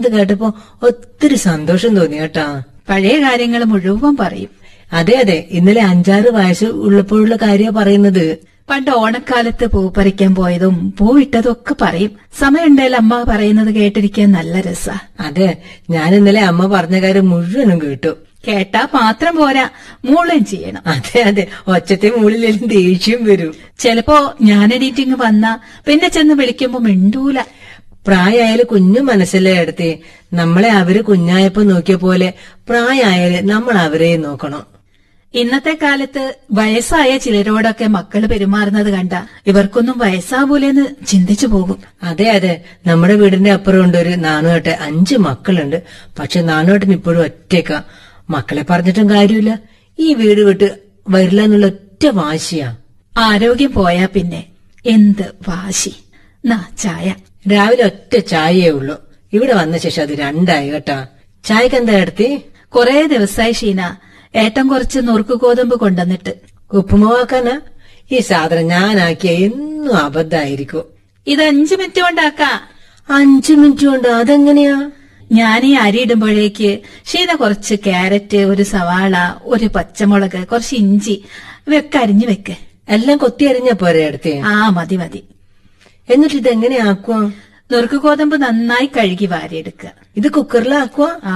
കേട്ടപ്പോ ഒത്തിരി സന്തോഷം തോന്നി കേട്ടാ പഴയ കാര്യങ്ങൾ മുഴുവൻ പറയും അതെ അതെ ഇന്നലെ അഞ്ചാറ് വയസ്സ് ഉള്ളപ്പോഴുള്ള കാര്യ പറയുന്നത് പണ്ട് ഓണക്കാലത്ത് പൂ പറിക്കാൻ പോയതും പൂവിട്ടതും ഒക്കെ പറയും സമയമുണ്ടേൽ അമ്മ പറയുന്നത് കേട്ടിരിക്കാൻ നല്ല രസാ അതെ ഞാൻ ഇന്നലെ അമ്മ പറഞ്ഞ കാര്യം മുഴുവനും കേട്ടു കേട്ടാ മാത്രം പോരാ മൂളും ചെയ്യണം അതെ അതെ ഒച്ചത്തെ മുകളിലും ദേഷ്യം വരും ചിലപ്പോ ഞാൻ എഡീറ്റിംഗ് വന്നാ പിന്നെ ചെന്ന് വിളിക്കുമ്പോ മിണ്ടൂല പ്രായമായാലും കുഞ്ഞു മനസ്സല്ലേ എടുത്തേ നമ്മളെ അവര് കുഞ്ഞായപ്പോ നോക്കിയ പോലെ പ്രായമായാല് നമ്മൾ അവരെ നോക്കണം ഇന്നത്തെ കാലത്ത് വയസ്സായ ചിലരോടൊക്കെ മക്കള് പെരുമാറുന്നത് കണ്ട ഇവർക്കൊന്നും വയസ്സാവൂലെന്ന് ചിന്തിച്ചു പോകും അതെ അതെ നമ്മുടെ വീടിന്റെ അപ്പുറം ഉണ്ട് ഒരു നാണുവേട്ടെ അഞ്ച് മക്കളുണ്ട് പക്ഷെ നാണുവേട്ടൻ ഇപ്പോഴും ഒറ്റയ്ക്ക മക്കളെ പറഞ്ഞിട്ടും കാര്യമില്ല ഈ വീട് വിട്ട് വരില്ല എന്നുള്ള ഒറ്റ വാശിയാ ആരോഗ്യം പോയാ പിന്നെ എന്ത് വാശി നാ ചായ രാവിലെ ഒറ്റ ചായയേ ഉള്ളൂ ഇവിടെ വന്ന ശേഷം അത് രണ്ടായി കേട്ടാ ചായക്ക് എന്താ എടുത്തി കൊറേ ദിവസമായി ഷീന ഏട്ടൻ കുറച്ച് നുറുക്ക് ഗോതമ്പ് കൊണ്ടുവന്നിട്ട് ഉപ്പുമാവാക്കാനാ ഈ സാധനം ഞാനാക്കിയ എന്നും അബദ്ധായിരിക്കും ഇത് അഞ്ചു മിനിറ്റ് കൊണ്ടാക്കാ അഞ്ചു മിനിറ്റ് കൊണ്ട് അതെങ്ങനെയാ ഞാൻ ഈ അരി ഇടുമ്പോഴേക്ക് ഷീന കുറച്ച് ക്യാരറ്റ് ഒരു സവാള ഒരു പച്ചമുളക് കുറച്ച് ഇഞ്ചി ഇവയൊക്കെ അരിഞ്ഞു വെക്ക് എല്ലാം കൊത്തി അരിഞ്ഞ പോരെ അടുത്തേ ആ മതി മതി എന്നിട്ട് ഇതെങ്ങനെ ആക്കുക നുറുക്ക് ഗോതമ്പ് നന്നായി കഴുകി വാരിയെടുക്കുക ഇത് കുക്കറിലാക്കുക ആ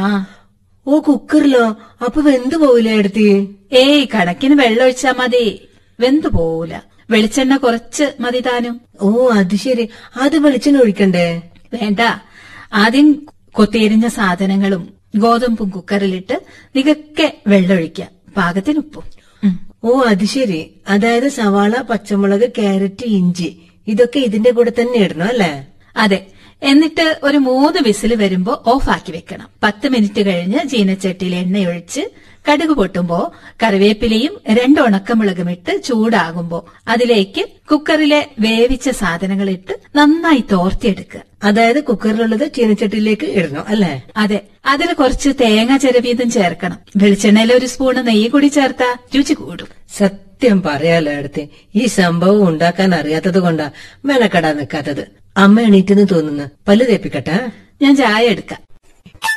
ഓ കുക്കറിലോ അപ്പൊ വെന്ത് പോവില്ലേ അടുത്തി ഏയ് കണക്കിന് വെള്ളം ഒഴിച്ചാ മതി വെന്തു പോവൂല വെളിച്ചെണ്ണ കുറച്ച് മതി താനും ഓ അത് ശരി അത് വെളിച്ചെണ്ണ ഒഴിക്കണ്ടേ വേണ്ട ആദ്യം കൊത്തിയരിഞ്ഞ സാധനങ്ങളും ഗോതമ്പും കുക്കറിലിട്ട് നികക്കെ വെള്ളമൊഴിക്കുക പാകത്തിന് ഉപ്പും ഉം. ഓ അത് ശരി അതായത് സവാള പച്ചമുളക് ക്യാരറ്റ് ഇഞ്ചി ഇതൊക്കെ ഇതിന്റെ കൂടെ തന്നെ ഇടണം അല്ലേ അതെ എന്നിട്ട് ഒരു മൂന്ന് വിസിൽ വരുമ്പോ ഓഫാക്കി വെക്കണം പത്ത് മിനിറ്റ് കഴിഞ്ഞ് ചീനച്ചട്ടിയിൽ എണ്ണയൊഴിച്ച് കടുക് പൊട്ടുമ്പോ കറിവേപ്പിലയും രണ്ട് ഉണക്കമുളകും ഇട്ട് ചൂടാകുമ്പോ അതിലേക്ക് കുക്കറിലെ വേവിച്ച സാധനങ്ങൾ ഇട്ട് നന്നായി തോർത്തിയെടുക്കുക അതായത് കുക്കറിലുള്ളത് ചീനച്ചട്ടിയിലേക്ക് ഇടണം അല്ലേ അതെ അതിൽ കുറച്ച് തേങ്ങ ചിരവീതം ചേർക്കണം വെളിച്ചെണ്ണയിൽ ഒരു സ്പൂണ് നെയ്യ് കൂടി ചേർത്താ രുചി കൂടും സത്യം പറയാലോ അടുത്ത് ഈ സംഭവം ഉണ്ടാക്കാൻ അറിയാത്തത് കൊണ്ടാ മെനക്കെടാൻ നിൽക്കാത്തത് അമ്മ എണീറ്റെന്ന് തോന്നുന്നു പല്ല് തേപ്പിക്കട്ടെ ഞാൻ ചായ എടുക്കാം